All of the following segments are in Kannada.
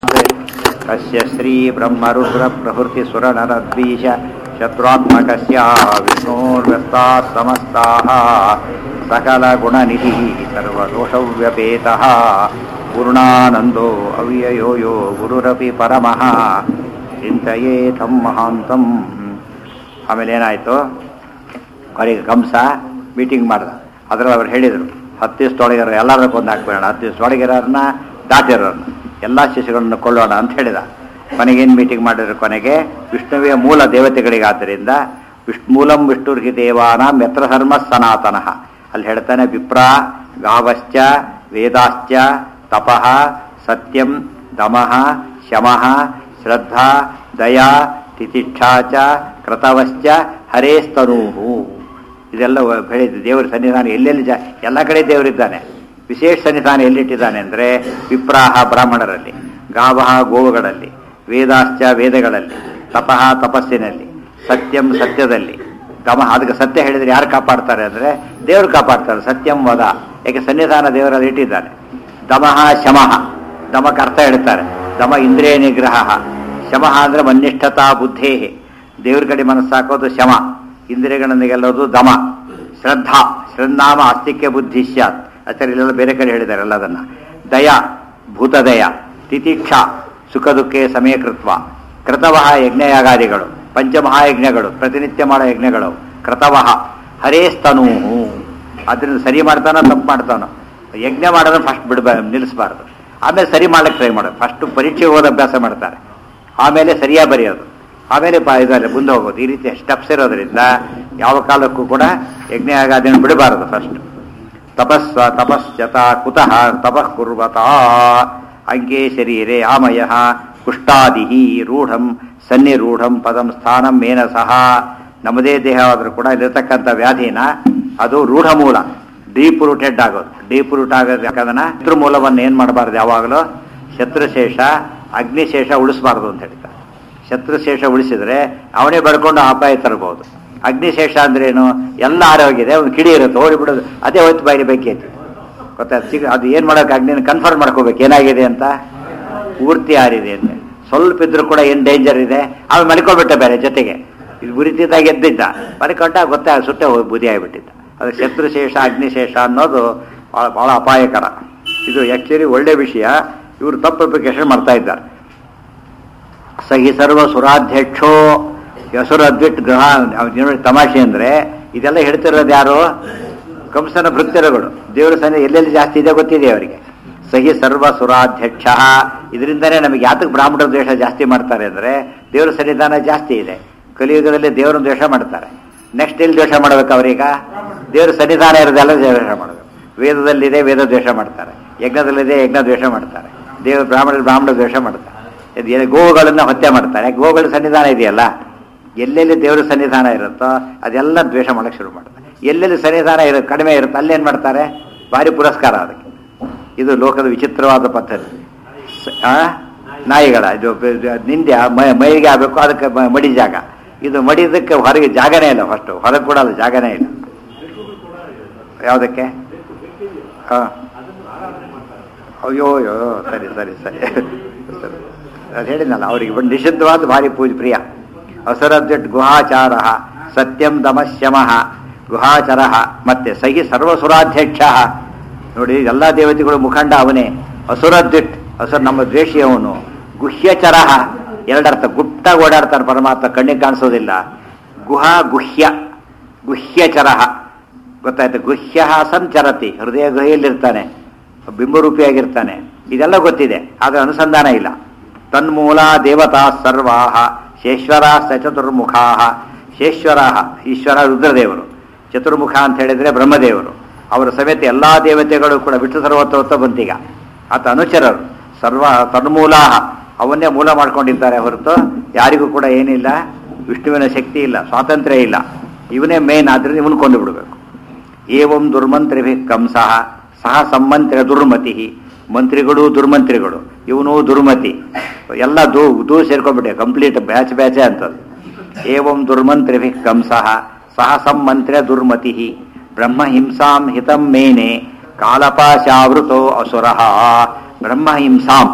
कस्य श्रीब्रह्मरुद्रप्रभृतिसुरनरद्वीष शत्रुत्मकस्य विष्णोर्व्यस्ताः समस्ताः सकलगुणनिधिः सर्वदोषव्यपेतः पूर्णानन्दो अव्ययो यो गुरुरपि परमः ಚಿಂತೆಯೇತಂ ಮಹಾಂತಂ ಆಮೇಲೆ ಏನಾಯಿತು ಅವರಿಗೆ ಕಂಸ ಮೀಟಿಂಗ್ ಮಾಡ್ದ ಅದ್ರಲ್ಲಿ ಅವ್ರು ಹೇಳಿದರು ಹತ್ತು ದಿವಸದೊಳಗಿರೋ ಎಲ್ಲರೂ ಕೊಂದು ಹಾಕ್ಬೇಡ ಹತ್ತು ದಿವಸದೊಳಗಿರೋರನ್ನ ದಾಟಿರೋರನ್ನ ಎಲ್ಲ ಶಿಶುಗಳನ್ನು ಕೊಳ್ಳೋಣ ಅಂತ ಹೇಳಿದ ಕೊನೆಗೇನು ಮೀಟಿಂಗ್ ಮಾಡಿದ್ರು ಕೊನೆಗೆ ವಿಷ್ಣುವಿಯ ಮೂಲ ದೇವತೆಗಳಿಗಾದ್ದರಿಂದ ವಿಷ್ಣು ಮೂಲಂ ವಿಷ್ಣುರ್ಹಿ ದೇವಾನಾಂ ಯತ್ರ ಧರ್ಮ ಸನಾತನಃ ಅಲ್ಲಿ ಹೇಳ್ತಾನೆ ವಿಪ್ರ ಗಾವಶ್ಚ ವೇದಾಶ್ಚ ತಪಃ ಸತ್ಯಂ ದಮಃ ಶಮಃ ಶ್ರದ್ಧಾ ದಯಾ ತಿತಿಕ್ಷಾ ಚ ಕೃತವಶ್ಚ ಹರೇಸ್ತನೂಹು ಇದೆಲ್ಲ ಹೇಳಿದ್ದು ದೇವರ ಸನ್ನಿಧಾನ ಎಲ್ಲೆಲ್ಲಿ ಜಾ ಎಲ್ಲ ಕಡೆ ದೇವರಿದ್ದಾನೆ ವಿಶೇಷ ಸನ್ನಿಧಾನ ಎಲ್ಲಿಟ್ಟಿದ್ದಾನೆ ಅಂದರೆ ವಿಪ್ರಾಹ ಬ್ರಾಹ್ಮಣರಲ್ಲಿ ಗಾವಹ ಗೋವುಗಳಲ್ಲಿ ವೇದಾಶ್ಚ ವೇದಗಳಲ್ಲಿ ತಪಃ ತಪಸ್ಸಿನಲ್ಲಿ ಸತ್ಯಂ ಸತ್ಯದಲ್ಲಿ ದಮಃ ಅದಕ್ಕೆ ಸತ್ಯ ಹೇಳಿದರೆ ಯಾರು ಕಾಪಾಡ್ತಾರೆ ಅಂದರೆ ದೇವರು ಕಾಪಾಡ್ತಾರೆ ಸತ್ಯಂ ವದ ಯಾಕೆ ಸನ್ನಿಧಾನ ದೇವರಲ್ಲಿ ಇಟ್ಟಿದ್ದಾನೆ ದಮಃ ಶಮಃ ದಮಕ್ಕೆ ಅರ್ಥ ಹೇಳ್ತಾರೆ ದಮ ಇಂದ್ರಿಯ ನಿಗ್ರಹ ಶಮಃ ಅಂದರೆ ಮನ್ನಿಷ್ಠತಾ ಬುದ್ಧೇ ದೇವ್ರ ಕಡೆ ಮನಸ್ಸಾಕೋದು ಶಮ ಇಂದ್ರಿಯಗಳನ್ನು ಗೆಲ್ಲೋದು ದಮ ಶ್ರದ್ಧಾ ಶ್ರದ್ಧಾಮ ಆಸ್ತಿಕ್ಯ ಬುದ್ಧಿ ಸ್ಯಾತ್ ಆಚಾರ್ಯರೆಲ್ಲ ಬೇರೆ ಕಡೆ ಹೇಳಿದ್ದಾರೆ ಎಲ್ಲದನ್ನ ದಯ ಭೂತದಯ ತಿತಿಕ್ಷಾ ಸುಖ ದುಃಖೇ ಸಮಯಕೃತ್ವ ಕೃತವಹ ಯಜ್ಞಯಾಗಾದಿಗಳು ಪಂಚಮಹಾಯಜ್ಞಗಳು ಪ್ರತಿನಿತ್ಯ ಮಾಡೋ ಯಜ್ಞಗಳು ಕೃತವಹ ಹರೇಸ್ತನೂ ಅದರಿಂದ ಸರಿ ಮಾಡ್ತಾನೋ ತಪ್ಪು ಮಾಡ್ತಾನೋ ಯಜ್ಞ ಮಾಡೋದನ್ನ ಫಸ್ಟ್ ಬಿಡಬ ನಿಲ್ಲಿಸಬಾರ್ದು ಆಮೇಲೆ ಸರಿ ಮಾಡ್ಲಿಕ್ಕೆ ಟ್ರೈ ಮಾಡೋದು ಫಸ್ಟ್ ಪರೀಕ್ಷೆ ಓದ ಅಭ್ಯಾಸ ಮಾಡ್ತಾರೆ ಆಮೇಲೆ ಸರಿಯಾಗಿ ಬರೆಯೋದು ಆಮೇಲೆ ಪ ಇದರಲ್ಲಿ ಮುಂದೆ ಹೋಗೋದು ಈ ರೀತಿ ಸ್ಟೆಪ್ಸ್ ಇರೋದ್ರಿಂದ ಯಾವ ಕಾಲಕ್ಕೂ ಕೂಡ ಯಜ್ಞ ಆಗಾದಿನ ಬಿಡಬಾರದು ಫಸ್ಟ್ ತಪಸ್ಸ ತಪಶ್ಚತ ಕುತಃ ತಪಃ ಕುರ್ವತ ಅಂಕೆ ಶರೀರೆ ಆಮಯ ಕುಷ್ಟಾದಿ ರೂಢಂ ಸನ್ನಿರೂಢಂ ಪದಂ ಸ್ಥಾನಂ ಮೇನ ಸಹ ನಮ್ಮದೇ ದೇಹವಾದರೂ ಕೂಡ ಇಲ್ಲಿರ್ತಕ್ಕಂಥ ವ್ಯಾಧಿನ ಅದು ರೂಢ ಮೂಲ ಡೀಪ್ ರೂಟೆಡ್ ಆಗೋದು ಡೀಪ್ ರೂಟ್ ಆಗೋದು ಯಾಕಂದ್ರೆ ಶತ್ರು ಮೂಲವನ್ನು ಏನು ಮಾಡಬಾರ್ದು ಯಾವಾಗಲೂ ಶತ್ರುಶೇಷ ಅಗ್ನಿಶೇಷ ಉಳಿಸಬಾರ್ದು ಅಂತ ಹೇಳ್ತಾರೆ ಶತ್ರುಶೇಷ ಉಳಿಸಿದ್ರೆ ಅವನೇ ಬರ್ಕೊಂಡು ಅಪಾಯ ತರಬಹುದು ಅಗ್ನಿಶೇಷ ಅಂದ್ರೇನು ಎಲ್ಲ ಆರೋಗ್ಯ ಒಂದು ಕಿಡಿ ಇರುತ್ತೆ ಓಡಿಬಿಡೋದು ಅದೇ ಹೊತ್ತು ಬಾಯಿಲಿ ಬೇಕೈತಿ ಗೊತ್ತಾಯ್ತು ಸಿಗ ಅದು ಏನು ಮಾಡೋಕೆ ಅಗ್ನಿನ ಕನ್ಫರ್ಮ್ ಮಾಡ್ಕೋಬೇಕು ಏನಾಗಿದೆ ಅಂತ ಪೂರ್ತಿ ಆರಿದೆ ಅಂತ ಸ್ವಲ್ಪ ಇದ್ರೂ ಕೂಡ ಏನು ಡೇಂಜರ್ ಇದೆ ಆಮೇಲೆ ಮಲ್ಕೊಂಡ್ಬಿಟ್ಟ ಬೇರೆ ಜೊತೆಗೆ ಇದು ಉರಿತಿದ್ದಾಗ ಎದ್ದಿದ್ದ ಮಲ್ಕೊಂಡ ಗೊತ್ತಾ ಸುಟ್ಟೆ ಹೋಗಿ ಬುದಿ ಆಗಿಬಿಟ್ಟಿದ್ದ ಅದು ಶತ್ರುಶೇಷ ಅಗ್ನಿಶೇಷ ಅನ್ನೋದು ಭಾಳ ಭಾಳ ಅಪಾಯಕರ ಇದು ಆ್ಯಕ್ಚುಲಿ ಒಳ್ಳೆ ವಿಷಯ ಇವರು ತಪ್ಪು ಅಪ್ಲಿಕೇಶನ್ ಮಾಡ್ತಾ ಇದ್ದಾರೆ ಸಹಿ ಸರ್ವ ಸುರಾಧ್ಯಕ್ಷೋ ಯಸುರದ್ವಿಟ್ ಗೃಹ ನೋಡಿ ತಮಾಷೆ ಅಂದರೆ ಇದೆಲ್ಲ ಹೇಳ್ತಿರೋದು ಯಾರು ಕಂಸನ ಭೃತ್ಯರುಗಳು ದೇವರ ಸನ್ನಿ ಎಲ್ಲೆಲ್ಲಿ ಜಾಸ್ತಿ ಇದೆ ಗೊತ್ತಿದೆ ಅವರಿಗೆ ಸಹಿ ಸರ್ವ ಸುರಾಧ್ಯಕ್ಷ ಇದರಿಂದನೇ ನಮಗೆ ಯಾತಕ್ಕೆ ಬ್ರಾಹ್ಮಣರ ದ್ವೇಷ ಜಾಸ್ತಿ ಮಾಡ್ತಾರೆ ಅಂದರೆ ದೇವರ ಸನ್ನಿಧಾನ ಜಾಸ್ತಿ ಇದೆ ಕಲಿಯುಗದಲ್ಲಿ ದೇವರ ದ್ವೇಷ ಮಾಡ್ತಾರೆ ನೆಕ್ಸ್ಟ್ ಎಲ್ಲಿ ದ್ವೇಷ ಮಾಡ್ಬೇಕು ಅವರೀಗ ದೇವರ ಸನ್ನಿಧಾನ ಇರೋದೆಲ್ಲ ದ್ವೇಷ ಮಾಡೋದು ವೇದದಲ್ಲಿದೆ ವೇದ ದ್ವೇಷ ಮಾಡ್ತಾರೆ ಯಜ್ಞದಲ್ಲಿದೆ ಯಜ್ಞ ದ್ವೇಷ ಮಾಡ್ತಾರೆ ದೇವ ಬ್ರಾಹ್ಮಣ ಬ್ರಾಹ್ಮಣ ದ್ವೇಷ ಮಾಡ್ತಾರೆ ಇದು ಗೋವುಗಳನ್ನು ಹತ್ಯೆ ಮಾಡ್ತಾರೆ ಯಾಕೆ ಗೋವುಗಳ ಸನ್ನಿಧಾನ ಇದೆಯಲ್ಲ ಎಲ್ಲೆಲ್ಲಿ ದೇವರ ಸನ್ನಿಧಾನ ಇರುತ್ತೋ ಅದೆಲ್ಲ ದ್ವೇಷ ಮಾಡಕ್ಕೆ ಶುರು ಮಾಡ್ತಾರೆ ಎಲ್ಲೆಲ್ಲಿ ಸನ್ನಿಧಾನ ಇರುತ್ತೆ ಕಡಿಮೆ ಇರುತ್ತೆ ಅಲ್ಲೇನು ಮಾಡ್ತಾರೆ ಭಾರಿ ಪುರಸ್ಕಾರ ಅದಕ್ಕೆ ಇದು ಲೋಕದ ವಿಚಿತ್ರವಾದ ಪದ್ಧತಿ ನಾಯಿಗಳ ಇದು ನಿಂದೆ ಮೈಗೆ ಆಗಬೇಕು ಅದಕ್ಕೆ ಮಡಿ ಜಾಗ ಇದು ಮಡಿದಕ್ಕೆ ಹೊರಗೆ ಜಾಗನೇ ಇಲ್ಲ ಫಸ್ಟು ಹೊರಗೆ ಕೂಡ ಅಲ್ಲ ಜಾಗನೇ ಇಲ್ಲ ಯಾವುದಕ್ಕೆ ಹಾಂ ಅಯ್ಯೋ ಅಯ್ಯೋ ಸರಿ ಸರಿ ಸರಿ ಅದು ಹೇಳಿದ್ನಲ್ಲ ಅವರಿಗೆ ಒಂದು ನಿಷಿದ್ಧವಾದ ಭಾರಿ ಪೂಜೆ ಪ್ರಿಯ ಅಸರದ್ಯಟ್ ಗುಹಾಚಾರ ಸತ್ಯಂ ದಮಶ್ಯಮಃ ಗುಹಾಚರ ಮತ್ತೆ ಸಹಿ ಸರ್ವಸುರಾಧ್ಯಕ್ಷ ನೋಡಿ ಎಲ್ಲ ದೇವತೆಗಳು ಮುಖಂಡ ಅವನೇ ಅಸುರದ್ವಿಟ್ ಅಸುರ ನಮ್ಮ ದ್ವೇಷಿ ಅವನು ಗುಹ್ಯಚರ ಎರಡರ್ಥ ಗುಪ್ತಾಗಿ ಓಡಾಡ್ತಾನೆ ಪರಮಾತ್ಮ ಕಣ್ಣಿಗೆ ಕಾಣಿಸೋದಿಲ್ಲ ಗುಹಾ ಗುಹ್ಯ ಗುಹ್ಯಚರ ಗೊತ್ತಾಯ್ತು ಗುಹ್ಯ ಸಂಚರತಿ ಹೃದಯ ಗುಹೆಯಲ್ಲಿರ್ತಾನೆ ಬಿಂಬರೂಪಿಯಾಗಿರ್ತಾನೆ ಇದೆಲ್ಲ ಗೊತ್ತಿದೆ ಆದರೆ ಅನುಸಂಧಾನ ಇಲ್ಲ ತನ್ಮೂಲ ದೇವತಾ ಸರ್ವಾಹ ಶೇಶ್ವರ ಸ ಚತುರ್ಮುಖಾ ಶೇಶ್ವರ ಈಶ್ವರ ರುದ್ರದೇವರು ಚತುರ್ಮುಖ ಅಂತ ಹೇಳಿದರೆ ಬ್ರಹ್ಮದೇವರು ಅವರ ಸಮೇತ ಎಲ್ಲ ದೇವತೆಗಳು ಕೂಡ ವಿಷ್ಣು ಸರ್ವತ್ವ ಬಂತೀಗ ಆತ ಅನುಚರರು ಸರ್ವ ತನ್ಮೂಲಾಹ ಅವನ್ನೇ ಮೂಲ ಮಾಡ್ಕೊಂಡಿದ್ದಾರೆ ಹೊರತು ಯಾರಿಗೂ ಕೂಡ ಏನಿಲ್ಲ ವಿಷ್ಣುವಿನ ಶಕ್ತಿ ಇಲ್ಲ ಸ್ವಾತಂತ್ರ್ಯ ಇಲ್ಲ ಇವನೇ ಮೇನ್ ಆದ್ರಿಂದ ಇವನು ಕೊಂದು ಬಿಡಬೇಕು ಏವಂ ದುರ್ಮಂತ್ರಿಭಿ ಕಂಸಃ ಸಹ ಸಮ್ಮಂತ್ರಿ ದುರ್ಮತಿ ಮಂತ್ರಿಗಳು ದುರ್ಮಂತ್ರಿಗಳು ಇವನು ದುರ್ಮತಿ ಎಲ್ಲ ದೂ ದೂ ಸೇರ್ಕೊಂಡ್ಬಿಟ್ಟೆ ಕಂಪ್ಲೀಟ್ ಬ್ಯಾಚ್ ಬ್ಯಾಚೆ ಅಂತದ್ದು ಏವಂ ದುರ್ಮಂತ್ರಿಭಿ ಕಂಸಃ ಸಹ ಸಮ್ಮಂತ್ರ್ಯ ದುರ್ಮತಿ ಬ್ರಹ್ಮ ಹಿಂಸಾಂ ಹಿತಂ ಮೇನೆ ಕಾಲಪಾಶಾವೃತೋ ಅಸುರ ಬ್ರಹ್ಮಹಿಂಸಾಂ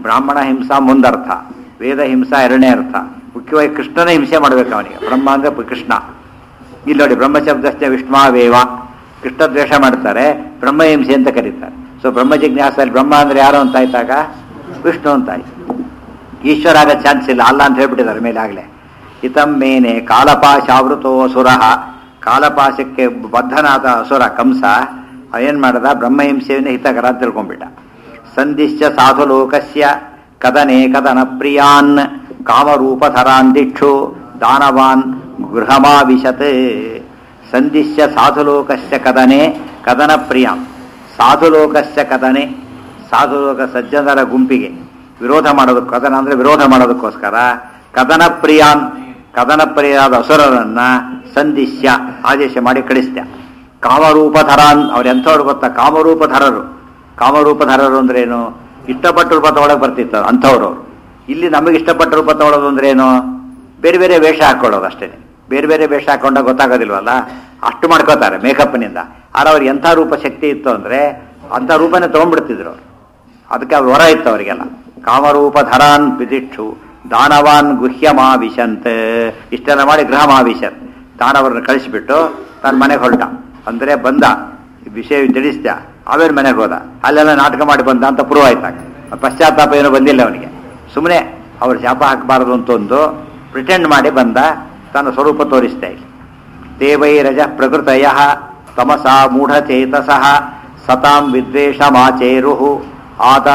ಬ್ರಾಹ್ಮಣ ಹಿಂಸಾ ಮುಂದರ್ಥ ವೇದ ಹಿಂಸಾ ಎರಡನೇ ಅರ್ಥ ಮುಖ್ಯವಾಗಿ ಕೃಷ್ಣನ ಹಿಂಸೆ ಮಾಡಬೇಕು ಅವನಿಗೆ ಬ್ರಹ್ಮ ಅಂದ್ರೆ ಪ- ಕೃಷ್ಣ ಇಲ್ಲಿ ನೋಡಿ ಬ್ರಹ್ಮಶಬ್ದಸ್ಥ ವಿಷ್ಣುವೇವ ಕೃಷ್ಣ ದ್ವೇಷ ಮಾಡ್ತಾರೆ ಬ್ರಹ್ಮ ಹಿಂಸೆ ಅಂತ ಕರೀತಾರೆ ಸೊ ಬ್ರಹ್ಮ ಜಿಜ್ಞಾಸಲ್ಲಿ ಬ್ರಹ್ಮ ಅಂದ್ರೆ ಯಾರು ಅಂತ ಆಯ್ತಾಗ ವಿಷ್ಣು ಅಂತ ಆಯ್ತು ಈಶ್ವರ ಆಗ ಚಾನ್ಸ್ ಇಲ್ಲ ಅಲ್ಲ ಅಂತ ಹೇಳ್ಬಿಟ್ಟಿದ್ದಾರೆ ಮೇಲೆ ಆಗಲೇ ಇತಂ ಮೇನೆ ಕಾಲಪಾಶಾವೃತೋ ಅಸುರ ಕಾಲಪಾಶಕ್ಕೆ ಬದ್ಧನಾದ ಅಸುರ ಕಂಸ ಏನ್ ಮಾಡದ ಬ್ರಹ್ಮಹಿಂಸೆಯನ್ನು ಹಿತಕರ ಅಂತ ತಿಳ್ಕೊಂಡ್ಬಿಟ್ಟ ಸಂದಿಶ್ಯ ಸಾಧು ಲೋಕಸ್ಯ ಕದನೆ ಕದನ ಪ್ರಿಯಾನ್ ಕಾಮರೂಪಧರಾನ್ ದಿಕ್ಷು ದಾನವಾನ್ ಗೃಹಮಾವಿಶತ್ ಸಂದಿಶ್ಯ ಸಾಧುಲೋಕಸ್ಯ ಕದನೆ ಕದನ ಪ್ರಿಯಾಂ ಸಾಧುಲೋಕಸ್ಯ ಕದನೆ ಸಾಧುಲೋಕ ಸಜ್ಜನರ ಗುಂಪಿಗೆ ವಿರೋಧ ಮಾಡೋದಕ್ಕೆ ಕದನ ಅಂದ್ರೆ ವಿರೋಧ ಮಾಡೋದಕ್ಕೋಸ್ಕರ ಕದನ ಪ್ರಿಯಾನ್ ಕದನ ಪ್ರಿಯಾದ ಅಸುರರನ್ನ ಸಂದಿಶ್ಯ ಆದೇಶ ಮಾಡಿ ಕಳಿಸ್ದ ಕಾಮರೂಪಧರಾನ್ ಅವ್ರು ಎಂಥವ್ರು ಗೊತ್ತಾ ಕಾಮರೂಪಧರರು ಕಾಮರೂಪಧರರು ಅಂದ್ರೆ ಏನು ಇಷ್ಟಪಟ್ಟ ರೂಪ ತಗೊಳಕ್ ಬರ್ತಿತ್ತು ಅಂಥವ್ರು ಅವ್ರು ಇಲ್ಲಿ ನಮಗೆ ಇಷ್ಟಪಟ್ಟ ರೂಪ ತಗೊಳ್ಳೋದು ಅಂದ್ರೆ ಏನು ಬೇರೆ ಬೇರೆ ವೇಷ ಹಾಕೊಳ್ಳೋದು ಅಷ್ಟೇ ಬೇರೆ ಬೇರೆ ವೇಷ ಹಾಕೊಂಡಾಗ ಗೊತ್ತಾಗೋದಿಲ್ವಲ್ಲ ಅಷ್ಟು ಮಾಡ್ಕೋತಾರೆ ಮೇಕಪ್ನಿಂದ ಆದ್ರೆ ಅವ್ರಿಗೆ ಎಂಥ ರೂಪ ಶಕ್ತಿ ಇತ್ತು ಅಂದ್ರೆ ಅಂಥ ರೂಪನೇ ತಗೊಂಡ್ಬಿಡ್ತಿದ್ರು ಅವ್ರು ಅದಕ್ಕೆ ಅವ್ರು ಹೊರ ಇತ್ತು ಅವರಿಗೆಲ್ಲ ಕಾಮರೂಪ ಧರಾನ್ ಬಿದಿಕ್ಷು ದಾನವಾನ್ ಗುಹ್ಯಮಾವಿಶಂತ್ ಇಷ್ಟೆಲ್ಲ ಮಾಡಿ ಗೃಹ ಮಾವಿಶನ್ ದಾನವರನ್ನ ಕಳಿಸಿಬಿಟ್ಟು ತನ್ನ ಮನೆಗೆ ಹೊರಟ ಅಂದ್ರೆ ಬಂದ ವಿಷಯ ತಿಳಿಸ್ದ ಆಮೇಲೆ ಮನೆಗೆ ಹೋದ ಅಲ್ಲೆಲ್ಲ ನಾಟಕ ಮಾಡಿ ಬಂದ ಅಂತ ಪ್ರೂವ್ ಆಯ್ತಾಗ ಪಶ್ಚಾತ್ತಾಪ ಏನೂ ಬಂದಿಲ್ಲ ಅವನಿಗೆ ಸುಮ್ಮನೆ ಅವ್ರು ಶಾಪ ಹಾಕಬಾರದು ಅಂತ ಒಂದು ಪ್ರಿಟೆಂಡ್ ಮಾಡಿ ಬಂದ ತನ್ನ ಸ್ವರೂಪ ತೋರಿಸ್ತಾ ಇಲ್ಲಿ ದೇವೈ ರಜ ಪ್ರಕೃತಯ ತಮಸ ಮೂಢಚೇತಸ ಸತಾಂ ವಿದ್ವೇಷಮಾಚೇರು ಆತ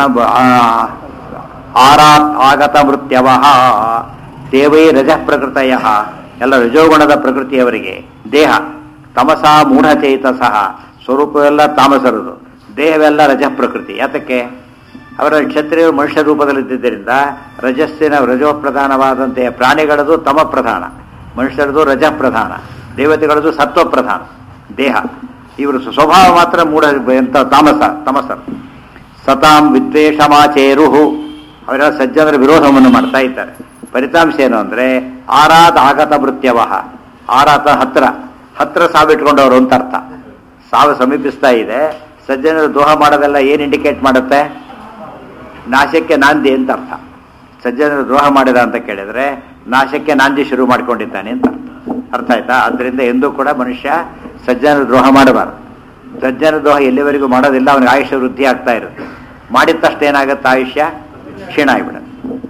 ಆರಾತ್ ಆಗತ ಮೃತ್ಯವ ದೇವೈ ರಜ ಪ್ರಕೃತಯ ಎಲ್ಲ ರಜೋಗುಣದ ಪ್ರಕೃತಿಯವರಿಗೆ ದೇಹ ತಮಸ ಮೂಢಚೇತಸ ಸ್ವರೂಪವೆಲ್ಲ ತಾಮಸರದು ದೇಹವೆಲ್ಲ ರಜ ಪ್ರಕೃತಿ ಯಾತಕ್ಕೆ ಅವರ ಕ್ಷತ್ರಿಯರು ಮನುಷ್ಯ ರೂಪದಲ್ಲಿದ್ದರಿಂದ ರಜಸ್ಸಿನ ರಜೋ ಪ್ರಧಾನವಾದಂತಹ ಪ್ರಾಣಿಗಳದು ತಮ ಪ್ರಧಾನ ಮನುಷ್ಯರದು ರಜ ಪ್ರಧಾನ ದೇವತೆಗಳದು ಸತ್ವ ಪ್ರಧಾನ ದೇಹ ಇವರು ಸ್ವಭಾವ ಮಾತ್ರ ಮೂಢ ಎಂತ ತಾಮಸ ತಮಸರು ಸತಾಂ ವಿದ್ವೇಷಮಾಚೇರುಹು ಅವರೆಲ್ಲ ಸಜ್ಜನರ ವಿರೋಧವನ್ನು ಮಾಡ್ತಾ ಇದ್ದಾರೆ ಫಲಿತಾಂಶ ಏನು ಅಂದ್ರೆ ಆರಾತ್ ಆಗತ ಮೃತ್ಯವಹ ಆರಾತ ಹತ್ರ ಹತ್ರ ಸಾವಿಟ್ಕೊಂಡವರು ಅಂತ ಅರ್ಥ ಸಾವು ಸಮೀಪಿಸ್ತಾ ಇದೆ ಸಜ್ಜನರು ದೋಹ ಮಾಡೋದೆಲ್ಲ ಏನು ಇಂಡಿಕೇಟ್ ಮಾಡುತ್ತೆ ನಾಶಕ್ಕೆ ನಾಂದಿ ಅಂತ ಅರ್ಥ ಸಜ್ಜನರು ದ್ರೋಹ ಮಾಡಿದ ಅಂತ ಕೇಳಿದ್ರೆ ನಾಶಕ್ಕೆ ನಾಂದಿ ಶುರು ಮಾಡ್ಕೊಂಡಿದ್ದಾನೆ ಅಂತ ಅರ್ಥ ಅರ್ಥ ಆಯ್ತಾ ಅದರಿಂದ ಎಂದೂ ಕೂಡ ಮನುಷ್ಯ ಸಜ್ಜನ ದ್ರೋಹ ಮಾಡಬಾರದು ಸಜ್ಜನ ದ್ರೋಹ ಎಲ್ಲಿವರೆಗೂ ಮಾಡೋದಿಲ್ಲ ಅವನಿಗೆ ಆಯುಷ್ಯ ವೃದ್ಧಿ ಆಗ್ತಾ ಇರುತ್ತೆ ಮಾಡಿದ ತಕ್ಷಣ ಏನಾಗುತ್ತೆ ಆಯುಷ್ಯ ಕ್ಷೀಣ ಆಗಿಬಿಡುತ್ತೆ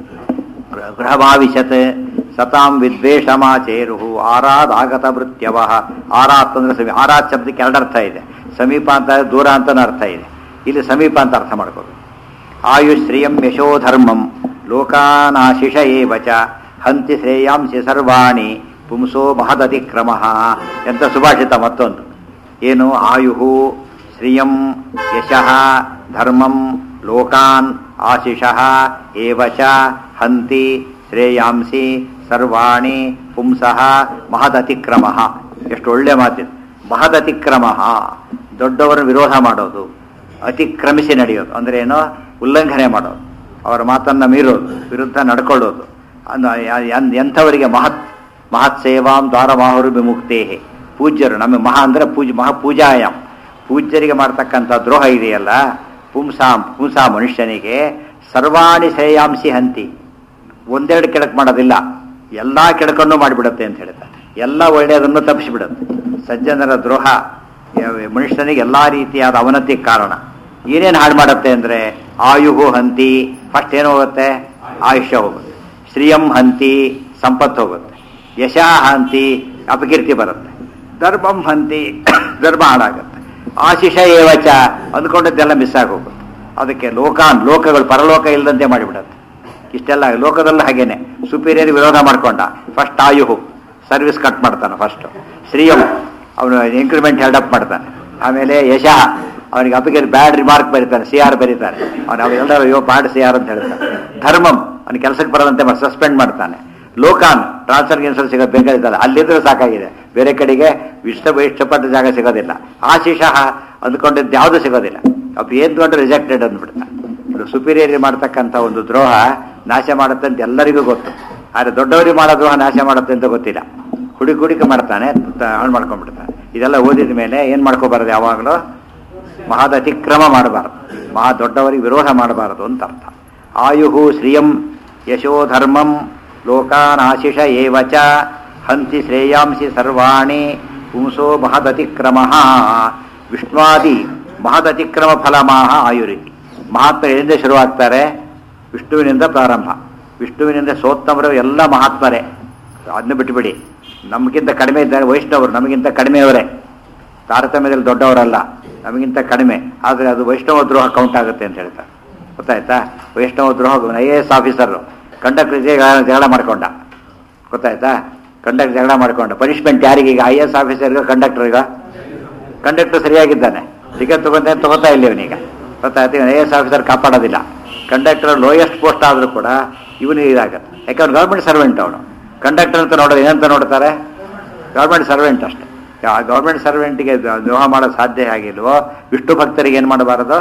ಗೃಹಭಾವಿಷತ್ ಸತಾಂ ವಿದ್ವೇಷಮಾಚೇರು ಆರಾದ್ ಆಗತ ಮೃತ್ಯವ ಆರಾತ್ ಅಂದ್ರೆ ಸಮೀಪ ಆರಾತ್ ಶಬ್ದಕ್ಕೆ ಎರಡು ಅರ್ಥ ಇದೆ ಸಮೀಪ ಅಂತ ದೂರ ಅಂತನೂ ಅರ್ಥ ಇದೆ ಇಲ್ಲಿ ಸಮೀಪ ಅಂತ ಅರ್ಥ ಮಾಡ್ಕೋಬೇಕು ಆಯುಶ್ರಿಯಂ ಯಶೋಧರ್ಮಂ ಲೋಕಾನಾಶಿಷ ಏವ ಚ ಹಂತಿ ಶ್ರೇಯಾಂಸಿ ಸರ್ವಾಣಿ ಪುಂಸೋ ಮಹದತಿಕ್ರಮ ಎಂತ ಸುಭಾಷಿತ ಮತ್ತೊಂದು ಏನು ಆಯು ಶ್ರಿಯಂ ಯಶಃ ಧರ್ಮಂ ಲೋಕಾನ್ ಆಶಿಷಃ ಏವ ಚ ಹಂತಿ ಶ್ರೇಯಾಂಸಿ ಸರ್ವಾಣಿ ಪುಂಸಃ ಮಹದತಿಕ್ರಮ ಎಷ್ಟು ಒಳ್ಳೆ ಮಾತಿದೆ ಮಹದತಿಕ್ರಮ ದೊಡ್ಡವರ ವಿರೋಧ ಮಾಡೋದು ಅತಿಕ್ರಮಿಸಿ ನಡೆಯೋದು ಅಂದ್ರೆ ಏನೋ ಉಲ್ಲಂಘನೆ ಮಾಡೋದು ಅವರ ಮಾತನ್ನ ಮೀರೋದು ವಿರುದ್ಧ ನಡ್ಕೊಳ್ಳೋದು ಅಂದ- ಯ- ಯ- ಎಂಥವರಿಗೆ ಮಹತ್ ಮಹತ್ ಸೇವಾಂ ದ್ವಾರಮಾಹುರು ವಿಮುಕ್ತೇ ಪೂಜ್ಯರು ನಮಗೆ ಮಹಾ ಅಂದ್ರೆ ಪೂಜ ಮಹಾ ಪೂಜಾಯಾಮ್ ಪೂಜ್ಯರಿಗೆ ಮಾಡ್ತಕ್ಕಂಥ ದ್ರೋಹ ಇದೆಯಲ್ಲ ಪುಂಸಾಂ ಪುಂಸಾ ಮನುಷ್ಯನಿಗೆ ಸರ್ವಾಣಿ ಶ್ರೇಯಾಂಸಿ ಹಂತಿ ಒಂದೆರಡು ಕೆಳಕ್ ಮಾಡೋದಿಲ್ಲ ಎಲ್ಲಾ ಕೆಳಕನ್ನು ಮಾಡಿಬಿಡುತ್ತೆ ಅಂತ ಹೇಳ್ತಾರೆ ಎಲ್ಲ ಒಳ್ಳೆಯದನ್ನು ತಪ್ಪಿಸಿಬಿಡುತ್ತೆ ಸಜ್ಜನರ ದ್ರೋಹ ಯ- ಮನುಷ್ಯನಿಗೆ ಎಲ್ಲಾ ರೀತಿಯಾದ ಅವನತಿ ಕಾರಣ ಏನೇನು ಹಾಳು ಮಾಡುತ್ತೆ ಅಂದ್ರೆ ಆಯುಹು ಹಂತಿ ಫಸ್ಟ್ ಏನು ಹೋಗುತ್ತೆ ಆಯುಷ್ಯ ಹೋಗುತ್ತೆ ಶ್ರೀಯಂ ಹಂತಿ ಸಂಪತ್ತು ಹೋಗುತ್ತೆ ಯಶ ಹಂತಿ ಅಪಕೀರ್ತಿ ಬರುತ್ತೆ ಧರ್ಮಂ ಹಂತಿ ಧರ್ಮ ಹಾಳಾಗುತ್ತೆ ಆಶಿಷ ಏವಚ ಅಂದ್ಕೊಂಡದ್ದೆಲ್ಲ ಮಿಸ್ ಆಗಿ ಹೋಗುತ್ತೆ ಅದಕ್ಕೆ ಲೋಕಾನ್ ಲೋಕಗಳು ಪರಲೋಕ ಇಲ್ಲದಂತೆ ಮಾಡಿಬಿಡುತ್ತೆ ಇಷ್ಟೆಲ್ಲ ಲೋಕದಲ್ಲೂ ಹಾಗೇನೆ ಸುಪೀರಿಯರ್ ವಿರೋಧ ಮಾಡ್ಕೊಂಡ ಫಸ್ಟ್ ಆಯುಹು ಸರ್ವಿಸ್ ಕಟ್ ಮಾಡ್ತಾನೆ ಫಸ್ಟ್ ಶ್ರೀಯಂ ಅವನು ಇನ್ಕ್ರಿಮೆಂಟ್ ಹೆಲ್ಡಪ್ ಮಾಡ್ತಾನೆ ಆಮೇಲೆ ಯಶಃ ಅವನಿಗೆ ಅಪಿಗೆ ಬ್ಯಾಡ್ ರಿಮಾರ್ಕ್ ಬರೀತಾನೆ ಸಿ ಆರ್ ಬರೀತಾನೆ ಅವನು ಅವೆಲ್ಲರೂ ಅಯ್ಯೋ ಬ್ಯಾಡ್ ಸಿ ಆರ್ ಅಂತ ಹೇಳ್ತಾನೆ ಧರ್ಮಂ ಅವನಿಗೆ ಕೆಲಸಕ್ಕೆ ಬರದಂತೆ ಸಸ್ಪೆಂಡ್ ಮಾಡ್ತಾನೆ ಲೋಕಾನ್ ಟ್ರಾನ್ಸ್ಫರ್ ಗಿನ್ಸರ್ ಸಿಗೋದು ಬೇಕಾಗಿದ್ದಲ್ಲ ಅಲ್ಲಿದ್ರೆ ಸಾಕಾಗಿದೆ ಬೇರೆ ಕಡೆಗೆ ಇಷ್ಟ ಇಷ್ಟಪಟ್ಟ ಜಾಗ ಸಿಗೋದಿಲ್ಲ ಆಶಿಷಃ ಅಂದ್ಕೊಂಡಿದ್ದು ಯಾವುದು ಸಿಗೋದಿಲ್ಲ ಅವ್ ಏನ್ ದೊಡ್ಡ ರಿಜೆಕ್ಟೆಡ್ ಅಂದ್ಬಿಡ್ತಾನೆ ಸುಪೀರಿಯರ್ ಮಾಡ್ತಕ್ಕಂಥ ಒಂದು ದ್ರೋಹ ನಾಶ ಮಾಡುತ್ತೆ ಅಂತ ಎಲ್ಲರಿಗೂ ಗೊತ್ತು ಆದರೆ ದೊಡ್ಡವರಿಗೆ ಮಾಡೋ ದ್ರೋಹ ನಾಶ ಮಾಡುತ್ತೆ ಅಂತ ಗೊತ್ತಿಲ್ಲ ಹುಡುಕ ಹುಡುಕ ಮಾಡ್ತಾನೆ ಹಾಳು ಮಾಡ್ಕೊಂಡ್ಬಿಡ್ತಾನೆ ಇದೆಲ್ಲ ಓದಿದ ಮೇಲೆ ಏನ್ ಮಾಡ್ಕೋಬಾರದು ಯಾವಾಗಲೂ ಮಹಾದ ಅತಿಕ್ರಮ ಮಾಡಬಾರದು ಮಹಾ ದೊಡ್ಡವರಿಗೆ ವಿರೋಧ ಮಾಡಬಾರದು ಅಂತ ಅರ್ಥ ಆಯು ಶ್ರಿಯಂ ಯಶೋಧರ್ಮಂ ಲೋಕಾನಾಶಿಷ ಏವ ಚ ಹಂತಿ ಶ್ರೇಯಾಂಸಿ ಸರ್ವಾಣಿ ಪುಂಸೋ ಮಹದತಿಕ್ರಮ ವಿಷ್ಣುವಾದಿ ಮಹದತಿಕ್ರಮ ಫಲಮಾಹ ಆಯುರಿತಿ ಮಹಾತ್ಮ ಎಲ್ಲಿಂದ ಶುರುವಾಗ್ತಾರೆ ವಿಷ್ಣುವಿನಿಂದ ಪ್ರಾರಂಭ ವಿಷ್ಣುವಿನಿಂದ ಸೋತ್ತಮರು ಎಲ್ಲ ಮಹಾತ್ಮರೇ ಅದನ್ನ ಬಿಟ್ಟುಬಿಡಿ ನಮಗಿಂತ ಕಡಿಮೆ ಇದ್ದಾರೆ ವೈಷ್ಣವರು ನಮಗಿಂತ ಕಡಿಮೆಯವರೇ ತಾರತಮ್ಯದಲ್ಲಿ ದೊಡ್ಡವರಲ್ಲ ನಮಗಿಂತ ಕಡಿಮೆ ಆದರೆ ಅದು ವೈಷ್ಣವ ದ್ರೋಹ ಕೌಂಟ್ ಆಗುತ್ತೆ ಅಂತ ಹೇಳ್ತಾರೆ ಗೊತ್ತಾಯ್ತಾ ವೈಷ್ಣವ ದ್ರೋಹ I A S officer conductor ಜಗಳ ಮಾಡ್ಕೊಂಡ ಗೊತ್ತಾಯ್ತಾ ಕಂಡಕ್ಟರ್ ಜಗಳ ಮಾಡ್ಕೊಂಡ ಪನಿಷ್ಮೆಂಟ್ ಯಾರಿಗೆ ಈಗ ಐ ಎಸ್ ಆಫೀಸರ್ಗ ಕಂಡಕ್ಟರ್ಗ ಕಂಡಕ್ಟರ್ ಸರಿಯಾಗಿದ್ದಾನೆ ಟಿಕೆಟ್ ತಗೊಂತ ತಗೋತಾ ಇಲ್ಲ ಇವನೀಗ ಗೊತ್ತಾಯ್ತು ಐ ಎ ಎಸ್ ಆಫೀಸರ್ ಕಾಪಾಡೋದಿಲ್ಲ ಕಂಡಕ್ಟರ್ ಲೋಯೆಸ್ಟ್ ಪೋಸ್ಟ್ ಆದರೂ ಕೂಡ ಇವನಿಗೆ ಇದಾಗತ್ತೆ ಯಾಕಂದ್ರೆ ಗೌರ್ಮೆಂಟ್ ಸರ್ವೆಂಟ್ ಅವನು ಕಂಡಕ್ಟರ್ ಅಂತ ನೋಡೋದು ಏನಂತ ನೋಡ್ತಾರೆ ಗೌರ್ಮೆಂಟ್ ಸರ್ವೆಂಟ್ ಅಷ್ಟೇ ಆ ಗೌರ್ಮೆಂಟ್ ಸರ್ವೆಂಟ್ಗೆ ದ್ರೋಹ ಮಾಡೋ ಸಾಧ್ಯ ಆಗಿಲ್ವೋ ವಿಷ್ಣು ಭಕ್ತರಿಗೆ ಏನು ಮಾಡಬಾರದು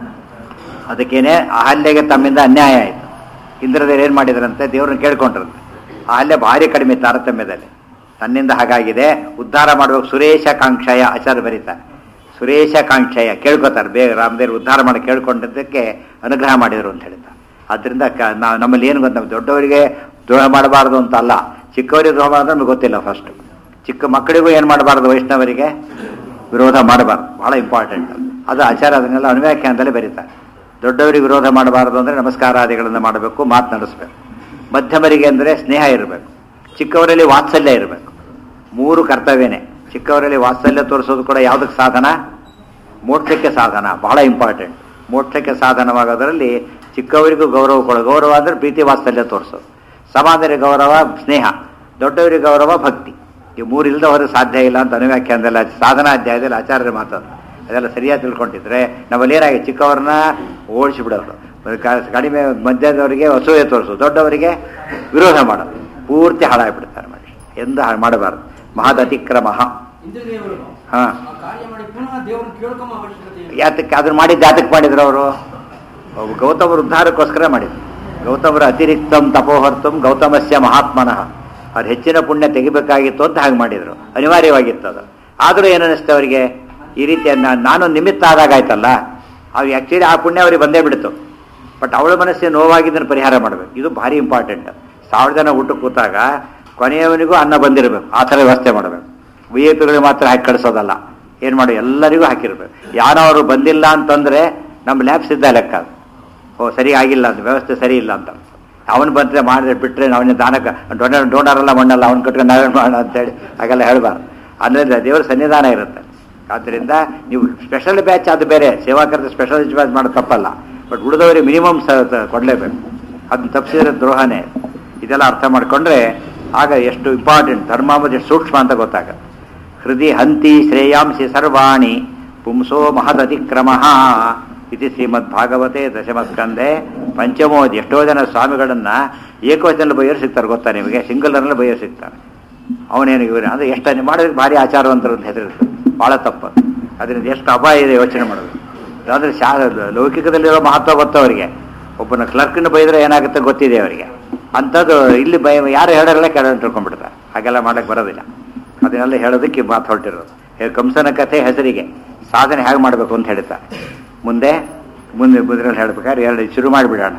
ಅದಕ್ಕೇನೆ ಅಹಲ್ಯೆಗೆ ತಮ್ಮಿಂದ ಅನ್ಯಾಯ ಆಯಿತು ಇಂದ್ರದೇವರು ಏನು ಮಾಡಿದ್ರಂತೆ ದೇವ್ರನ್ನ ಕೇಳ್ಕೊಂಡ್ರಂತೆ ಅಹಲ್ಯ ಭಾರಿ ಕಡಿಮೆ ತಾರತಮ್ಯದಲ್ಲಿ ತನ್ನಿಂದ ಹಾಗಾಗಿದೆ ಉದ್ಧಾರ ಮಾಡುವಾಗ ಸುರೇಶ ಕಾಂಕ್ಷಯ ಆಚಾರ್ಯ ಬರೀತಾರೆ ಸುರೇಶ ಕಾಂಕ್ಷಯ ಕೇಳ್ಕೊತಾರೆ ಬೇಗ ರಾಮದೇವ್ರು ಉದ್ಧಾರ ಮಾಡಿ ಕೇಳ್ಕೊಂಡಿದ್ದಕ್ಕೆ ಅನುಗ್ರಹ ಮಾಡಿದರು ಅಂತ ಹೇಳ್ತಾರೆ ಆದ್ದರಿಂದ ಕ ನಾವು ನಮ್ಮಲ್ಲಿ ಏನು ಗೊತ್ತ ದೊಡ್ಡವರಿಗೆ ದ್ರೋಹ ಮಾಡಬಾರ್ದು ಅಂತ ಅಲ್ಲ ಚಿಕ್ಕವರಿಗೆ ದ್ರೋಹ ಮಾಡೋದು ನಮಗೆ ಗೊತ್ತಿಲ್ಲ ಫಸ್ಟ್ ಚಿಕ್ಕ ಮಕ್ಕಳಿಗೂ ಏನು ಮಾಡಬಾರ್ದು ವೈಷ್ಣವರಿಗೆ ವಿರೋಧ ಮಾಡಬಾರ್ದು ಬಹಳ ಇಂಪಾರ್ಟೆಂಟ್ ಅದು ಆಚಾರ ಅದನ್ನೆಲ್ಲ ಅನುವ್ಯಾಖ್ಯಾನದಲ್ಲಿ ಬರೀತಾರೆ ದೊಡ್ಡವರಿಗೆ ವಿರೋಧ ಮಾಡಬಾರದು ಅಂದರೆ ನಮಸ್ಕಾರಾದಿಗಳನ್ನು ಮಾಡಬೇಕು ಮಾತನಾಡಿಸ್ಬೇಕು ಮಧ್ಯಮರಿಗೆ ಅಂದರೆ ಸ್ನೇಹ ಇರಬೇಕು ಚಿಕ್ಕವರಲ್ಲಿ ವಾತ್ಸಲ್ಯ ಇರಬೇಕು ಮೂರು ಕರ್ತವ್ಯನೇ ಚಿಕ್ಕವರಲ್ಲಿ ವಾತ್ಸಲ್ಯ ತೋರಿಸೋದು ಕೂಡ ಯಾವುದಕ್ಕೆ ಸಾಧನ ಮೋಕ್ಷಕ್ಕೆ ಸಾಧನ ಬಹಳ ಇಂಪಾರ್ಟೆಂಟ್ ಮೋಕ್ಷಕ್ಕೆ ಸಾಧನವಾಗೋದರಲ್ಲಿ ಚಿಕ್ಕವರಿಗೂ ಗೌರವ ಕೊಡೋ ಗೌರವ ಅಂದರೆ ಪ್ರೀತಿ ವಾತ್ಸಲ್ಯ ತೋರಿಸೋದು ಸಮಾನರಿಗೆ ಗೌರವ ಸ್ನೇಹ ದೊಡ್ಡವರಿಗೆ ಗೌರವ ಭಕ್ತಿ ಈ ಮೂರು ಇಲ್ಲದ ಹೋದ್ರೆ ಸಾಧ್ಯ ಇಲ್ಲ ಅಂತ ಅನುವ್ಯಾಖ್ಯಾನದಲ್ಲಿ ಸಾಧನಾ ಅಧ್ಯಾಯದಲ್ಲಿ ಆಚಾರ್ಯರ ಮಾತಾಡ ಅದೆಲ್ಲ ಸರಿಯಾಗಿ ತಿಳ್ಕೊಂಡಿದ್ರೆ ನಮ್ಮಲ್ಲಿ ಏನಾಗಿ ಚಿಕ್ಕವ್ರನ್ನ ಓಡಿಸಿಬಿಡೋದು ಕ- ಕಡಿಮೆ ಮಧ್ಯದವರಿಗೆ ಅಸೂಯೆ ತೋರಿಸೋದು ದೊಡ್ಡವರಿಗೆ ವಿರೋಧ ಮಾಡೋದು ಪೂರ್ತಿ ಹಾಳಾಗ್ಬಿಡ್ತಾರೆ ಮನುಷ್ಯ ಎಂದು ಹಾಳು ಮಾಡಬಾರ್ದು ಮಹದ್ ಅತಿಕ್ರಮ ಇಂದ್ರದೇವರು ಹಾ. ಆ ಕಾರ್ಯ ಮಾಡಿ ಪುನಃ ದೇವರನ್ನು ಕೇಳ್ಕೊಂಬ ಅವಶ್ಯಕತೆ ಇಲ್ಲ. ಯಾತಕ್ಕೆ ಅದನ್ನ ಮಾಡಿದ್ದು ಯಾತಕ್ಕೆ ಮಾಡಿದ್ರು ಅವರು ಗೌತಮರು ಉದ್ಧಾರಕ್ಕೋಸ್ಕರ ಮಾಡಿದ್ರು ಗೌತಮರ ಅತಿರಿಕ್ತಂ ತಪೋಹರ್ತಂ ಗೌತಮಸ್ಯ ಮಹಾತ್ಮನಃ ಅವ್ರು ಹೆಚ್ಚಿನ ಪುಣ್ಯ ತೆಗಿಬೇಕಾಗಿತ್ತು ಅಂತ ಹಾಗೆ ಮಾಡಿದ್ರು ಅನಿವಾರ್ಯವಾಗಿತ್ತು ಅದು ಆದರೂ ಏನನ್ನಿಸ್ತು ಅವರಿಗೆ ಈ ರೀತಿ ನಾ- ನಾನು ನಿಮಿತ್ತ ಆದಾಗ ಆಯ್ತಲ್ಲ ಅವ್ರು ಆ್ಯಕ್ಚುಲಿ ಆ ಪುಣ್ಯ ಅವ್ರಿಗೆ ಬಂದೇ ಬಿಡ್ತು ಬಟ್ ಅವಳ ಮನಸ್ಸಿಗೆ ನೋವಾಗಿದ್ದನ್ನು ಪರಿಹಾರ ಮಾಡಬೇಕು ಇದು ಭಾರಿ ಇಂಪಾರ್ಟೆಂಟ್ ಸಾವಿರ ಜನ ಊಟ ಕೂತಾಗ ಕೊನೆಯವನಿಗೂ ಅನ್ನ ಬಂದಿರಬೇಕು ಆ ಥರ ವ್ಯವಸ್ಥೆ ಮಾಡಬೇಕು ವಿ ಐ ಪಿಗಳಿಗೆ ಮಾತ್ರ ಹಾಕಿ ಕಳಿಸೋದಲ್ಲ ಏನು ಮಾಡಿ ಎಲ್ಲರಿಗೂ ಹಾಕಿರ್ಬೇಕು ಯಾರೋ ಅವರು ಬಂದಿಲ್ಲ ಅಂತಂದರೆ ನಮ್ಮ ಲ್ಯಾಬ್ಸ್ ಇದ್ದ ಲೆಕ್ಕ ಅದು ಓ ಸರಿ ಆಗಿಲ್ಲ ಅಂತ ವ್ಯವಸ್ಥೆ ಸರಿ ಇಲ್ಲ ಅಂತ ಅವನು ಬಂದರೆ ಮಾಡಿದ್ರೆ ಬಿಟ್ಟರೆ ಅವನ ದಾನಕ್ಕೆ ಡೊನೇರ್ ಡೋನರಲ್ಲ ಮಣ್ಣಲ್ಲ ಅವ್ನು ಕಟ್ಕೊಂಡು ನಾವೇನು ಮಾಡೋಣ ಅಂತೇಳಿ ಹಾಗೆಲ್ಲ ಹೇಳಬಾರ್ದು ಅಂದರೆ ದೇವರ ಸನ್ನಿಧಾನ ಇರುತ್ತೆ ಆದ್ದರಿಂದ ನೀವು ಸ್ಪೆಷಲ್ ಬ್ಯಾಚ್ ಅದು ಬೇರೆ ಸೇವಾಕರದ ಸ್ಪೆಷಲ್ ಬ್ಯಾಚ್ ಮಾಡೋದು ತಪ್ಪಲ್ಲ ಬಟ್ ಉಳಿದವರಿಗೆ ಮಿನಿಮಮ್ ಸ ಸ- ಕೊಡಲೇಬೇಕು ಅದನ್ನ ತಪ್ಪಿಸಿದ್ರೆ ದ್ರೋಹನೇ ಇದೆಲ್ಲ ಅರ್ಥ ಮಾಡಿಕೊಂಡ್ರೆ ಆಗ ಎಷ್ಟು ಇಂಪಾರ್ಟೆಂಟ್ ಧರ್ಮ ಅಂಬುದು ಎಷ್ಟು ಸೂಕ್ಷ್ಮ ಅಂತ ಗೊತ್ತಾಗುತ್ತೆ ಹೃದಯ ಹಂತಿ ಶ್ರೇಯಾಂಸಿ ಸರ್ವಾಣಿ ಪುಂಸೋ ಮಹದತಿಕ್ರಮ ಇತಿ ಶ್ರೀಮದ್ ಭಾಗವತೆ ದಶಮಸ್ಕಂದೆ ಪಂಚಮೋದಿ ಎಷ್ಟೋ ಜನ ಸ್ವಾಮಿಗಳನ್ನ ಏಕವಚನಲ್ಲಿ ಬೈಯರು ಸಿಗ್ತಾರೆ ಗೊತ್ತಾ ನಿಮಗೆ ಸಿಂಗಲ್ನಲ್ಲಿ ಬೈಯರು ಸಿಗ್ತಾರೆ ಅವನೇನು ಇವರು ಅಂದರೆ ಎಷ್ಟು ನೀವು ಮಾಡೋದಕ್ಕೆ ಭಾರಿ ಆಚಾರವಂತರು ಅಂತ ಹೆಸರಿರ್ತದೆ ಭಾಳ ತಪ್ಪು ಅದರಿಂದ ಎಷ್ಟು ಅಪಾಯ ಇದೆ ಯೋಚನೆ ಮಾಡೋದು ಅಂದರೆ ಶಾ ಲೌಕಿಕದಲ್ಲಿರೋ ಮಹತ್ವ ಗೊತ್ತು ಅವರಿಗೆ ಒಬ್ಬನ ಕ್ಲರ್ಕ್ನ ಬೈದ್ರೆ ಏನಾಗುತ್ತೆ ಗೊತ್ತಿದೆ ಅವರಿಗೆ ಅಂಥದ್ದು ಇಲ್ಲಿ ಬೈ ಯಾರು ಹೇಳೋರೆಲ್ಲ ಕೆಳಗೆ ತಿಳ್ಕೊಂಡ್ಬಿಡ್ತಾರೆ ಹಾಗೆಲ್ಲ ಮಾಡೋಕ್ಕೆ ಬರೋದಿಲ್ಲ ಅದನ್ನೆಲ್ಲ ಹೇಳೋದಕ್ಕೆ ಮಾತು ಹೊರಟಿರೋದು ಹೇ- ಕಂಸನ ಕಥೆ ಹೆಸರಿಗೆ ಸಾಧನೆ ಹೇಗೆ ಮಾಡಬೇಕು ಅಂತ ಹೇಳ್ತಾರೆ ಮುಂದೆ ಮುಂದೆ ಮುಂದ್ರಲ್ಲಿ ಹೇಳ್ಬೇಕಾದ್ರೆ ಎರಡು ಶುರು ಮಾಡಿಬಿಡೋಣ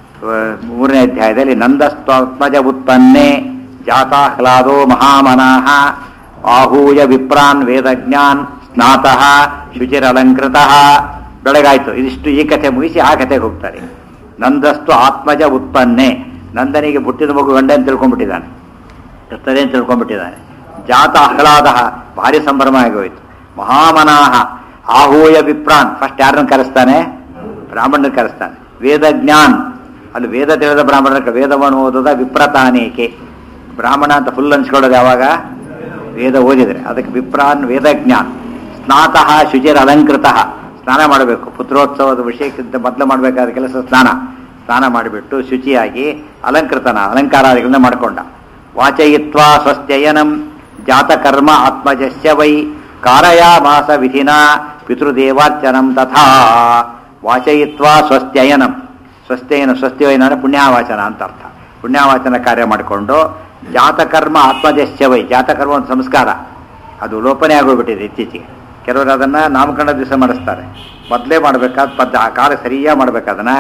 ಮೂರನೇ ಅಧ್ಯಾಯದಲ್ಲಿ ನಂದಸ್ತ್ವಾತ್ಮಜ ಉತ್ಪನ್ನೆ ಜಾತಾಹ್ಲಾದೋ ಮಹಾಮನಾಹ ಆಹೂಯ ವಿಪ್ರಾನ್ ವೇದಜ್ಞಾನ್ ಸ್ನಾತಃ ಶುಚಿರಲಂಕೃತಃ ಬೆಳಗಾಯ್ತು ಇದಿಷ್ಟು ಈ ಕಥೆ ಮುಗಿಸಿ ಆ ಕಥೆಗೆ ಹೋಗ್ತಾರೆ ನಂದಸ್ತು ಆತ್ಮಜ ಉತ್ಪನ್ನೆ ನಂದನಿಗೆ ಹುಟ್ಟಿದ ಮಗು ಗಂಡ ಅಂತ ತಿಳ್ಕೊಂಡ್ಬಿಟ್ಟಿದ್ದಾನೆ ಕರ್ತದೆ ಅಂತ ತಿಳ್ಕೊಂಡ್ಬಿಟ್ಟಿದ್ದಾನೆ ಜಾತ ಆಹ್ಲಾದ ಭಾರಿ ಸಂಭ್ರಮ ಆಗೋಯ್ತು ಮಹಾಮನಾಹ ಆಹೂಯ ವಿಪ್ರಾನ್ ಫಸ್ಟ್ ಯಾರನ್ನ ಕರೆಸ್ತಾನೆ ಬ್ರಾಹ್ಮಣನ ಕರೆಸ್ತಾನೆ ವೇದಜ್ಞಾನ್ ಅಲ್ಲಿ ವೇದ ತಿಳಿದ ಬ್ರಾಹ್ಮಣರ ವೇದವನ್ನು ಓದೋದ ವಿಪ್ರತಾನೇಕೆ ಬ್ರಾಹ್ಮಣ ಅಂತ ಫುಲ್ ಅನ್ಸ್ಕೊಳ್ಳೋದು ಯಾವಾಗ ವೇದ ಓದಿದ್ರೆ ಅದಕ್ಕೆ ವಿಪ್ರಾನ್ ವೇದಜ್ಞಾನ್ ಸ್ನಾತಃ ಶುಚಿರ ಅಲಂಕೃತ ಸ್ನಾನ ಮಾಡಬೇಕು ಪುತ್ರೋತ್ಸವದ ವಿಷಯಕ್ಕಿಂತ ಮೊದಲು ಮಾಡಬೇಕಾದ ಕೆಲಸ ಸ್ನಾನ ಸ್ನಾನ ಮಾಡಿಬಿಟ್ಟು ಶುಚಿಯಾಗಿ ಅಲಂಕೃತನ ಅಲಂಕಾರಾದಿಗಳನ್ನ ಮಾಡಿಕೊಂಡ ವಾಚಯಿತ್ವಾ ಸ್ವಸ್ಥಯನಂ ಜಾತಕರ್ಮ ಆತ್ಮಜಸ್ಯ ವೈ ಕಾರಯಾಮಾಸ ವಿಧಿನ ಪಿತೃದೇವಾರ್ಚನಂ ತಥಾ ವಾಚಯಿತ್ವಾ ಸ್ವಸ್ಥಯನಂ ಸ್ವಸ್ಥಯನ ಸ್ವಸ್ಥಯನ ಅಂದರೆ ಪುಣ್ಯಾವಾಚನ ಅಂತ ಅರ್ಥ ಪುಣ್ಯಾವಾಚನ ಕಾರ್ಯ ಮಾಡಿಕೊಂಡು ಜಾತಕರ್ಮ ಆತ್ಮಜಸ್ಯ ವೈ ಜಾತಕರ್ಮ ಒಂದು ಸಂಸ್ಕಾರ ಅದು ಲೋಪನೆ ಆಗೋಗ್ಬಿಟ್ಟಿದೆ ಇತ್ತೀಚೆಗೆ ಕೆಲವರು ಅದನ್ನು ನಾಮಕರಣ ದಿವಸ ಮಾಡಿಸ್ತಾರೆ ಮೊದಲೇ ಮಾಡಬೇಕಾದ ಪದ್ಧ ಆ ಕಾಲ ಸರಿಯಾಗಿ ಮಾಡ್ಬೇಕು ಅದನ್ನು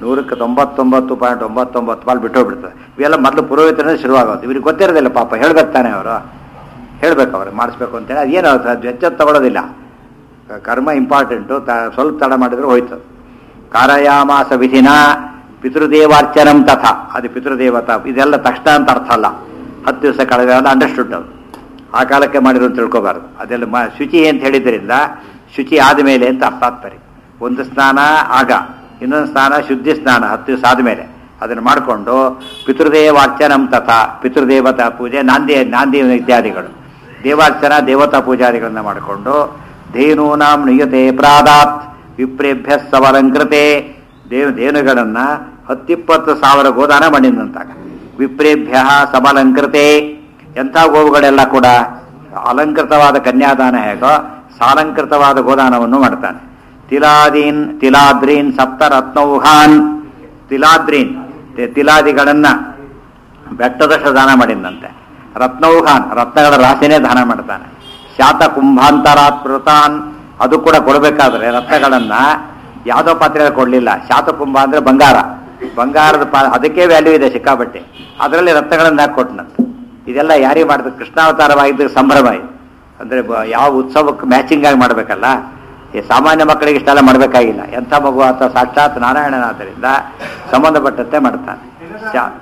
ನೂರಕ್ಕೆ ತೊಂಬತ್ತೊಂಬತ್ತು ಪಾಯಿಂಟ್ ಒಂಬತ್ತೊಂಬತ್ತು ಪಾಲ್ ಬಿಟ್ಟೋಗ್ಬಿಡ್ತದೆ ಇವೆಲ್ಲ ಮೊದಲು ಪುರೋಹಿತರೇ ಶುರುವಾಗೋದು ಇವ್ರಿಗೆ ಗೊತ್ತಿರೋದಿಲ್ಲ ಪಾಪ ಹೇಳ್ಬೇಕು ತಾನೆ ಅವರು ಹೇಳ್ಬೇಕು ಅವ್ರಿಗೆ ಮಾಡಿಸ್ಬೇಕು ಅಂತೇಳಿ ಅದೇನು ಅದು ವೆಚ್ಚ ತಗೊಳ್ಳೋದಿಲ್ಲ ಕರ್ಮ ಇಂಪಾರ್ಟೆಂಟು ತ ಸ್ವಲ್ಪ ತಡ ಮಾಡಿದ್ರೆ ಹೋಯ್ತು ಕಾರಯಾಮಾಸ ವಿಧಿನ ಪಿತೃದೇವಾರ್ಚನಂ ತಥ ಅದು ಪಿತೃದೇವತಾ ಇದೆಲ್ಲ ತಕ್ಷಣ ಅಂತ ಅರ್ಥ ಅಲ್ಲ ಹತ್ತು ದಿವಸ ಕಳೆದ ಅಂಡರ್ಸ್ಟುಡ್ ಅದು ಆ ಕಾಲಕ್ಕೆ ಮಾಡಿರೋ ಅಂತ ತಿಳ್ಕೊಬಾರ್ದು ಅದೆಲ್ಲ ಮ ಶುಚಿ ಅಂತ ಹೇಳಿದ್ರಿಂದ ಶುಚಿ ಆದಮೇಲೆ ಅಂತ ಅರ್ಥ ಆಗ್ತಾರೆ ಒಂದು ಸ್ನಾನ ಆಗ ಇನ್ನೊಂದು ಸ್ನಾನ ಶುದ್ಧಿ ಸ್ನಾನ ಹತ್ತು ದಿವಸ ಆದಮೇಲೆ ಅದನ್ನು ಮಾಡಿಕೊಂಡು ಪಿತೃದೇವಾರ್ಚನಂ ತಥಾ ಪಿತೃದೇವತಾ ಪೂಜೆ ನಾಂದಿ ನಾಂದಿ ಇತ್ಯಾದಿಗಳು ದೇವಾರ್ಚನ ದೇವತಾ ಪೂಜಾದಿಗಳನ್ನ ಮಾಡಿಕೊಂಡು ಧೇನೂನಾಂ ನಿಯತೆ ಪ್ರಾದಾತ್ ವಿಪ್ರೇಭ್ಯ ಸವಲಂಕೃತೆ ದೇವ ದೇನುಗಳನ್ನ ಹತ್ತಿಪ್ಪತ್ತು ಸಾವಿರ ಗೋದಾನ ಮಾಡಿದಂತಾಗ ವಿಪ್ರೇಭ್ಯ ಸಬಲಂಕೃತೆ ಎಂಥ ಗೋವುಗಳೆಲ್ಲ ಕೂಡ ಅಲಂಕೃತವಾದ ಕನ್ಯಾದಾನ ಹೇಗೋ ಸಾಲಂಕೃತವಾದ ಗೋದಾನವನ್ನು ಮಾಡ್ತಾನೆ ತಿಲಾದೀನ್ ತಿಲಾದ್ರೀನ್ ಸಪ್ತರತ್ನೌಹಾನ್ ತಿಲಾದ್ರೀನ್ ತಿ- ತಿಲಾದಿಗಳನ್ನ ಬೆಟ್ಟದಷ್ಟು ದಾನ ಮಾಡಿದಂತೆ ರತ್ನೌಹಾನ್ ರತ್ನಗಳ ರಾಶಿನೇ ದಾನ ಮಾಡ್ತಾನೆ ಶಾತ ಕುಂಭಾಂತರಾತ್ ಪೃತಾನ್ ಅದು ಕೂಡ ಕೊಡಬೇಕಾದ್ರೆ ರತ್ನಗಳನ್ನ ಯಾವುದೋ ಪಾತ್ರೆಯಲ್ಲಿ ಕೊಡಲಿಲ್ಲ ಶಾತ ಕುಂಭ ಅಂದ್ರೆ ಬಂಗಾರ ಬಂಗಾರದ ಪಾ ಅದಕ್ಕೆ ವ್ಯಾಲ್ಯೂ ಇದೆ ಸಿಕ್ಕಾಪಟ್ಟೆ ಅದರಲ್ಲಿ ರತ್ನಗಳನ್ನ ಹಾಕಿ ಕೊಟ್ಟನಂತೆ ಇದೆಲ್ಲ ಯಾರಿಗೆ ಮಾಡಿದ್ರು ಕೃಷ್ಣಾವತಾರವಾಗಿದ್ದ ಸಂಭ್ರಮ ಇದು ಅಂದ್ರೆ ಬ- ಯಾವ ಉತ್ಸವಕ್ಕೆ ಮ್ಯಾಚಿಂಗ್ ಆಗಿ ಮಾಡಬೇಕಲ್ಲ ಈ ಸಾಮಾನ್ಯ ಮಕ್ಕಳಿಗೆ ಇಷ್ಟೆಲ್ಲ ಮಾಡಬೇಕಾಗಿಲ್ಲ ಎಂಥ ಮಗು ಆತ ಸಾಕ್ಷಾತ್ ನಾರಾಯಣನಾದ್ದರಿಂದ ಸಂಬಂಧಪಟ್ಟಂತೆ ಮಾಡ್ತಾನೆ ಶಾ-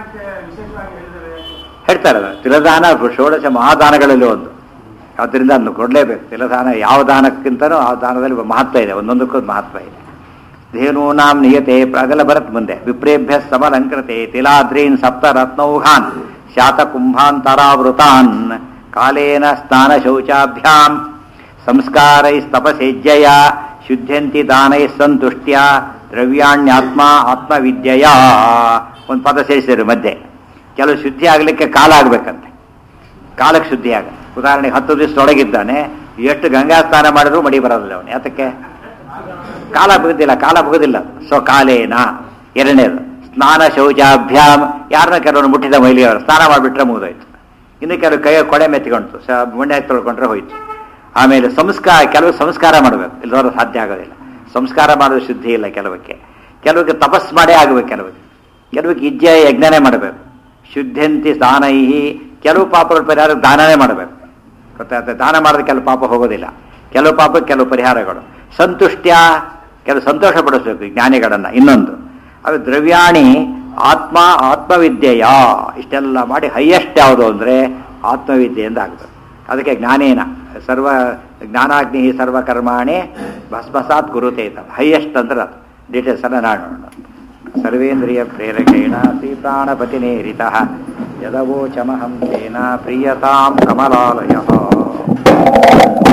ಹೇಳ್ತಾರೆ ಅದು. ತಿಲದಾನ ಷೋಡಶ ಮಹಾದಾನಗಳಲ್ಲಿ ಒಂದು ಆದ್ದರಿಂದ ಅದನ್ನು ಕೊಡಲೇಬೇಕು ತಿಲದಾನ ಯಾವ ದಾನಕ್ಕಿಂತನೂ ಆ ದಾನದಲ್ಲಿ ಮಹತ್ವ ಇದೆ ಒಂದೊಂದಕ್ಕೂ ಮಹತ್ವ ಇದೆ ಧೇನೂನಾಂ ನಿಯತೆ ಪ್ರ- ಅದೆಲ್ಲ ಬರುತ್ತೆ ಮುಂದೆ ವಿಪ್ರೇಭ್ಯ ಸಮಲಂಕೃತೆ ತಿಲಾದ್ರೀನ್ ಸಪ್ತ ರತ್ನೌಹಾನ್ ಶಾತ ಕುಂಭಾಂತರಾವೃತಾನ್ ಕಾಲೇನ ಸ್ನಾನ ಶೌಚಾಭ್ಯಾಂ ಸಂಸ್ಕಾರೈಸ್ತಪಸೇಜ್ಯಯ ಶುದ್ಧಂತಿ ದಾನೈ ಸಂತುಷ್ಟ್ಯ ದ್ರವ್ಯಾಣ್ಯಾತ್ಮ ಆತ್ಮವಿದ್ಯೆಯ ಒಂದು ಪದ ಸೇರಿಸಿದ್ರು ಮಧ್ಯೆ ಕೆಲವು ಶುದ್ಧಿ ಆಗಲಿಕ್ಕೆ ಕಾಲ ಆಗಬೇಕಂತೆ ಕಾಲಕ್ಕೆ ಶುದ್ಧಿ ಆಗ ಉದಾಹರಣೆಗೆ ಹತ್ತು ದಿವಸದೊಳಗಿದ್ದಾನೆ ಎಷ್ಟು ಗಂಗಾ ಸ್ನಾನ ಮಾಡಿದ್ರು ಮಡಿ ಬರೋದಿಲ್ಲ ಅವನು ಯಾತಕ್ಕೆ ಕಾಲ ಬುಗುದಿಲ್ಲ ಕಾಲ ಬುಗುದಿಲ್ಲ ಸೊ ಕಾಲೇನ ಎರಡನೇದು ಸ್ನಾನ ಶೌಚಾಭ್ಯಾಮ್ ಯಾರನ್ನ ಕೆಲವರು ಮುಟ್ಟಿದ ಮಹಿಳೆಯವರು ಸ್ನಾನ ಮಾಡಿಬಿಟ್ರೆ ಮುಗಿದೋಯ್ತು ಇನ್ನು ಕೆಲವು ಕೈ ಕೊಡೆ ಮೆತ್ತಿಕೊಂಡ್ತು ಸ ಮುಂಡೆ ತೊಳ್ಕೊಂಡ್ರೆ ಹೋಯ್ತು ಆಮೇಲೆ ಸಂಸ್ಕಾರ ಕೆಲವು ಸಂಸ್ಕಾರ ಮಾಡಬೇಕು ಇಲ್ಲದವ್ರು ಸಾಧ್ಯ ಆಗೋದಿಲ್ಲ ಸಂಸ್ಕಾರ ಮಾಡೋದು ಶುದ್ಧಿ ಇಲ್ಲ ಕೆಲವಕ್ಕೆ ಕೆಲವಕ್ಕೆ ತಪಸ್ ಮಾಡೇ ಆಗಬೇಕು ಕೆಲವಕ್ಕೆ ಕೆಲವಕ್ಕೆ ಇಜ್ಜೆ ಯಜ್ಞನೇ ಮಾಡಬೇಕು ಶುದ್ಧಂತಿ ದಾನೈಹಿ ಕೆಲವು ಪಾಪಗಳ ಪರಿಹಾರ ದಾನನೇ ಮಾಡಬೇಕು ಗೊತ್ತಾಗ್ತದೆ ದಾನ ಮಾಡಿದ್ರೆ ಕೆಲವು ಪಾಪ ಹೋಗೋದಿಲ್ಲ ಕೆಲವು ಪಾಪ ಕೆಲವು ಪರಿಹಾರಗಳು ಸಂತುಷ್ಟ್ಯ ಕೆಲವು ಸಂತೋಷ ಪಡಿಸ್ಬೇಕು ಈ ಜ್ಞಾನಿಗಳನ್ನ ಇನ್ನೊಂದು ಅದು ದ್ರವ್ಯಾಣಿ ಆತ್ಮ ಆತ್ಮವಿದ್ಯೆಯ ಇಷ್ಟೆಲ್ಲ ಮಾಡಿ ಹೈಯೆಸ್ಟ್ ಯಾವುದು ಅಂದರೆ ಆತ್ಮವಿದ್ಯೆಯಿಂದ ಆಗ್ತದೆ ಅದಕ್ಕೆ ಜ್ಞಾನೇನ ಸರ್ವ ಜ್ಞಾನಾಗ್ನಿ ಸರ್ವಕರ್ಮಾಣಿ ಭಸ್ಮಸಾತ್ ಕುರುತೆ ಹೈಯೆಸ್ಟ್ ಅಂದ್ರೆ ಅದು ಡೀಟೇಲ್ಸ್ ಎಲ್ಲ ನೋಡೋಣ ಸರ್ವೇಂದ್ರಿಯ ಪ್ರೇರಕೇಣ ಶ್ರೀ ಪ್ರಾಣಪತಿನೇರಿತ ಯದವೋಚಮಹಂ ತೇನ ಪ್ರಿಯತಾಂ ಕಮಲಾಲಯ